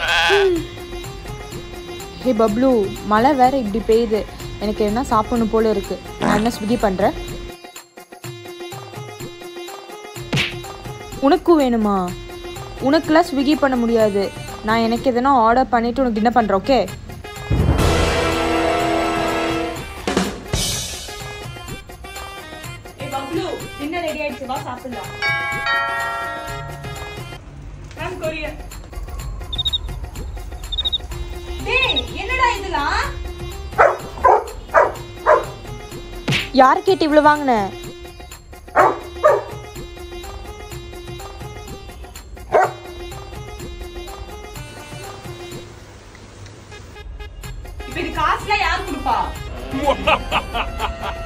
ஹே பப்ளு மழை வேற இப்படி பெய்யுது எனக்கு என்ன சாப்பிடணும் போல இருக்கு நான் என்ன ஸ்விக்கி பண்றேன் உனக்கும் வேணுமா உனக்குலாம் ஸ்விக்கி பண்ண முடியாது நான் எனக்கு எதனா ஆர்டர் பண்ணிட்டு உனக்கு என்ன பண்றேன் ஓகே டின்னர் ரெடி ஆயிடுச்சு வா சாப்பிடலாம் மேம் கொரியன் டேய் என்னடா இதெல்லாம் யார் கேட்டு இவ்வளவு வாங்கின இப்ப இது காசுல யார் கொடுப்பா